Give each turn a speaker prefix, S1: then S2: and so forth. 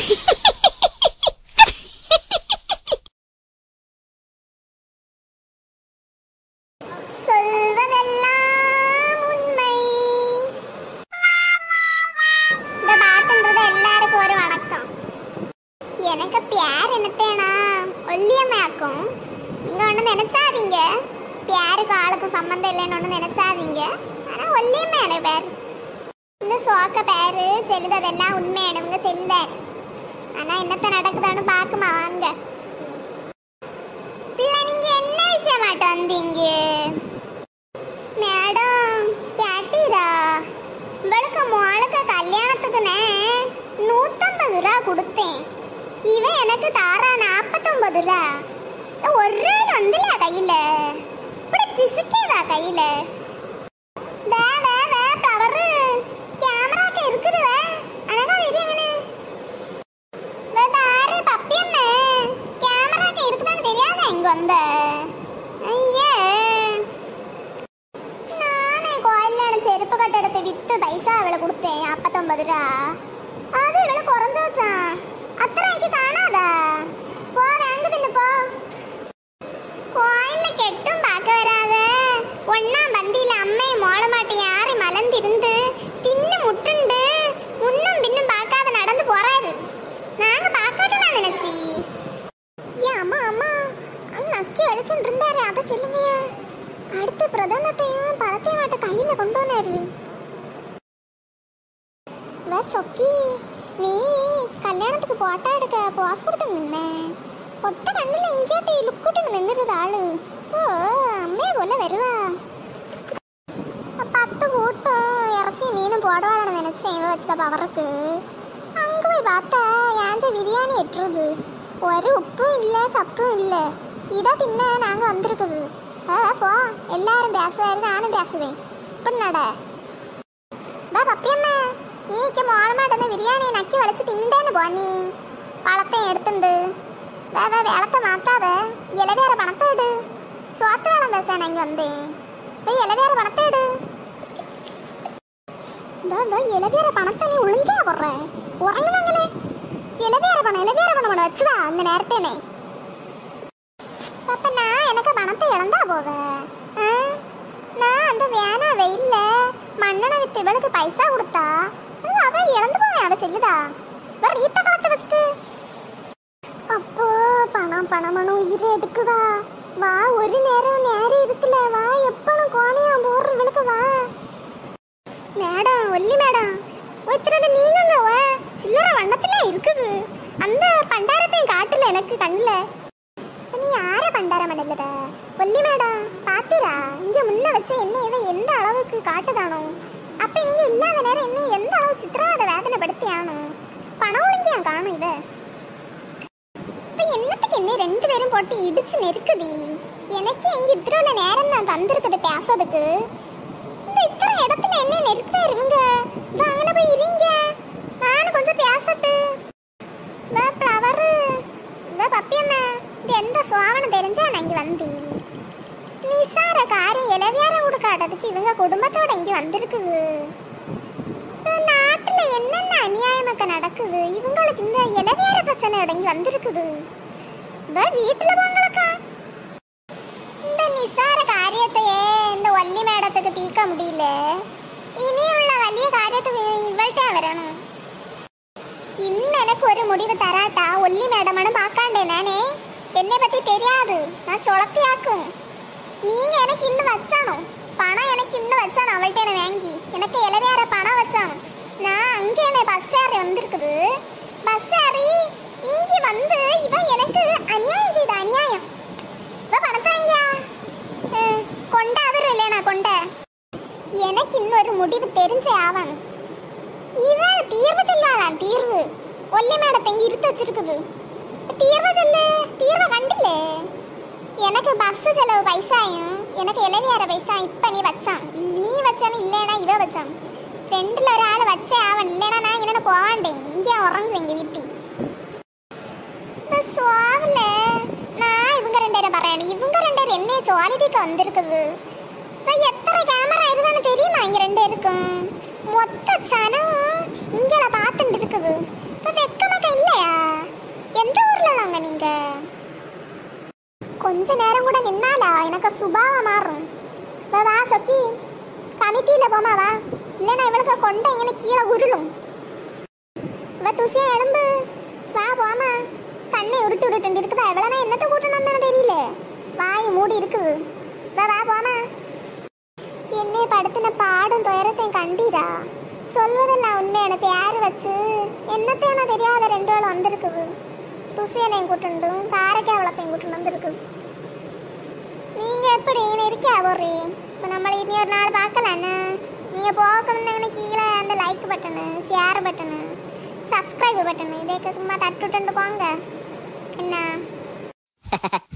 S1: சொல்வதெல்லாம் உண்மை இந்த பாட்டுன்றது எல்லாருக்கும் ஒரு வணக்கம் எனக்கு பியார் என்னத்தேனா ஒல்லியம்மையாக்கும் நீங்க ஒண்ணு நினைச்சாதீங்க பியாருக்கு ஆளுக்கும் சம்மந்தம் இல்லைன்னு ஒண்ணு நினைச்சாதீங்க ஆனா ஒல்லியம்மை எனக்கு பேர் இந்த சோக்க பேரு செல்லுதெல்லாம் உண்மையானவங்க செல்லுதார் ஆனா என்னத்த நடக்குதான்னு பாக்குமா வாங்க பிள்ளை நீங்க என்ன விஷயமாட்ட வந்தீங்க மேடம் கேட்டீரா இவளுக்கு மோளுக்கு கல்யாணத்துக்குன்னு நூத்தம்பது ரூபா கொடுத்தேன் இவன் எனக்கு தாரா நாற்பத்தொன்பது ரூபா ஒரு நாள் வந்துல கையில இப்படி பிசுக்கேதா கையில வே வே வே பவரு கேமராக்கு இருக்குது வே அழகா இருக்கீங்கன்னு வேதாரு பப்பியம்மே கேமராக்கு இருக்குதான்னு தெரியாதா இங்க வந்த ஐயே நானே கோயில்ல செருப்பு கட்ட எடுத்து வித்து பைசா அவளை கொடுத்தேன் அப்பத்தொன்பது ரூபா அது இவளை குறைஞ்சு வச்சான் அத்தனைக்கு காணாதா போ வாங்க தின்னு போ கோயில்ல கெட்டும் பார்க்க வராத ஒன்னா பந்தியில அம்மை மோள மாட்டி யாரை மலர்ந்திருந்து தின்னு முட்டுண்டு முன்னும் பின்னும் பார்க்காத நடந்து போறாரு நாங்க பார்க்கட்டும் நான் நினைச்சி ஏன் அம்மா அம்மா அங்க அக்கி வலிச்சுட்டு இருந்தாரு அதை சொல்லுங்கய்யா அடுத்த பிரதானத்தையும் பழத்தையும் மாட்ட கையில கொண்டு வந்தாரு வே சொக்கி நீ கல்யாணத்துக்கு போட்டோ எடுக்க போஸ் கொடுத்து நின்ன ஒத்த கண்ணுல இங்கோட்டு லுக்குட்டு நின்னுருது ஆளு ஓ அம்மையை போல வருவா பத்து கூட்டம் இறச்சி மீனும் போடுவாள்னு நினைச்சேன் இவ வச்சத பவருக்கு அங்க போய் பார்த்தா ஏஞ்ச பிரியாணி எட்டுருது ஒரு உப்பும் இல்லை சப்பும் இல்லை இதை தின்ன நாங்க வந்திருக்குது ஆ போ எல்லாரும் பேசுவாரு நானும் பேசுவேன் இப்படி நட வா பப்பியம்மா நீக்கு மோளமாட்ட பிரியாணியை நக்கி வளைச்சு திண்டேன்னு போ நீ பழத்தையும் எடுத்துண்டு வே வே வேலத்தை மாத்தாத இளவேற பணத்தை எடு சோத்து வேலை பேச நான் இங்க வந்தேன் போய் இளவேற பணத்தை எடு இந்த இளவேற பணத்தை நீ ஒழுங்கா போடுற உறங்குனாங்கனே இளவேற பணம் இளவேற பணம் ஒன்று வச்சுதா அந்த நேரத்தேனே அப்ப நான் எனக்கு பணத்தை இழந்தா போவ ஆ? நான் அந்த வேணா வெயில்ல மண்ணெண்ணை வித்து இவளுக்கு பைசா கொடுத்தா அது அவ இழந்து போவேன் அவ செல்லுதா வேற ஈத்த காலத்தை வச்சுட்டு அப்போ பணம் பணமனும் உயிரை எடுக்குதா வா ஒரு நேரம் நேரம் இருக்குல்ல வா எப்பனும் கோணையா போடுற இவளுக்கு வா மேடம் ஒல்லி மேடம் ஒருத்தரது நீங்க வா சில்லறை வண்ணத்துல இருக்குது அந்த பண்டாரத்தையும் காட்டல எனக்கு கண்ணுல நீ யார பண்டார மண்டலத ஒல்லி மேடம் பாத்தீரா இங்க முன்ன வச்ச என்ன இவ எந்த அளவுக்கு காட்டுதானோ அப்ப நீங்க இல்லாத நேரம் என்ன எந்த அளவு சித்திரவதை வேதனைப்படுத்தியானோ பணம் ஒழுங்கியா காணும் இவ இப்ப என்னத்துக்கு என்ன ரெண்டு பேரும் போட்டு இடிச்சு நெருக்குதி எனக்கு எங்க இத்திரோல நேரம் நான் தந்திருக்குது பேசுறதுக்கு இந்த இத்தனை இடத்துல என்ன நெருக்குதா இருங்க வாங்கன போய் இருங்க நானும் கொஞ்சம் பேசட்டு வா ஃப்ளவரு வா பப்பியம்மா இது எந்த சுவாவனம் தெரிஞ்சா நான் இங்க வந்தேன் நிசார காரியம் இளவியார கொடுக்காததுக்கு இவங்க குடும்பத்தோட இங்க வந்திருக்குது இந்த நாட்டுல என்னென்ன அநியாயமக்க நடக்குது இவங்களுக்கு இந்த இளவியார பிரச்சனை இங்க வந்திருக்குது வா வீட்டுல போங்களக்கா இந்த நிசார காரியத்தையே இந்த வள்ளி மேடத்துக்கு தீர்க்க முடியல இனியுள்ள வலிய காரியத்துக்கு இவள்கிட்ட வரணும் இன்னும் எனக்கு ஒரு முடிவு தராட்டா ஒல்லி மேடம்னு பார்க்காண்டே நானே என்னை பத்தி தெரியாது நான் சொலத்தியாக்கும் நீங்க எனக்கு இன்னும் வச்சானும் பணம் எனக்கு இன்னும் வச்சானும் அவள்கிட்ட என்ன வாங்கி எனக்கு இளவேற பணம் வச்சானும் நான் அங்கே என்ன பஸ் ஏறி வந்திருக்குது பஸ் ஏறி இங்க வந்து இவன் எனக்கு அநியாயம் செய்த அநியாயம் இவ பணத்தை வாங்கியா அஹ், கொண்ட அவர் இல்லையா கொண்ட எனக்கு இன்னொரு முடிவு தெரிஞ்சே ஆவணும் இவன் தீர்வு சொல்வாளாம் தீர்வு ஒல்லி மேடத்தை இங்க இருத்து வச்சிருக்குது தீர்வு சொல்லு தீர்வை கண்டில்லே எனக்கு பஸ் செலவு பைசாயும் எனக்கு இளவியார பைசா இப்ப நீ வச்சான் நீ வச்சானு இல்லைனா இவ வச்சான் ரெண்டுல ஒரு ஆள் வச்சே அவன் இல்லைனா நான் என்னோட போவாண்டேன் இங்கே உறங்குவீங்க வீட்டி சுவாவில நான் இவங்க ரெண்டு பேரை പറയണം இவங்க ரெண்டு பேரும் என்ன சுவாலிதிக்கு வந்திருக்குது இப்ப எத்தனை கேமரா இருக்குதுன்னு தெரியுமா இங்க ரெண்டு இருக்கும் மொத்த சனம் இங்கே பார்த்துட்டு இருக்குது இப்ப வெக்கமாக இல்லையா அவ சுபாவ மாறும் வா வா சொக்கி கமிட்டியில போமா வா இல்லைன்னா இவளுக்கு கொண்ட இങ്ങനെ கீழே உருளும் இவ துசியா எலும்பு வா போமா கண்ணை உருட்டு உருட்டு இருக்குதா எவ்வளோ என்னத்தை கூட்டணும் தெரியல வாய் மூடி இருக்குது வா வா போமா என்னை படுத்தின பாடும் துயரத்தையும் கண்டீரா சொல்வதெல்லாம் உண்மை எனக்கு யார் வச்சு என்னத்தையான தெரியாத ரெண்டு வேளை வந்திருக்குது துசியனையும் கூட்டுண்டும் காரைக்காய் வளத்தையும் கூட்டு வந்திருக்குது நீங்க எப்படி இருக்கியா போறீ இப்போ நம்ம இனி ஒரு நாள் பார்க்கலாண்ணா நீங்க போகணும்னு கீழே அந்த like button share button subscribe button இதேக்க சும்மா தட்டுட்டு போங்க என்ன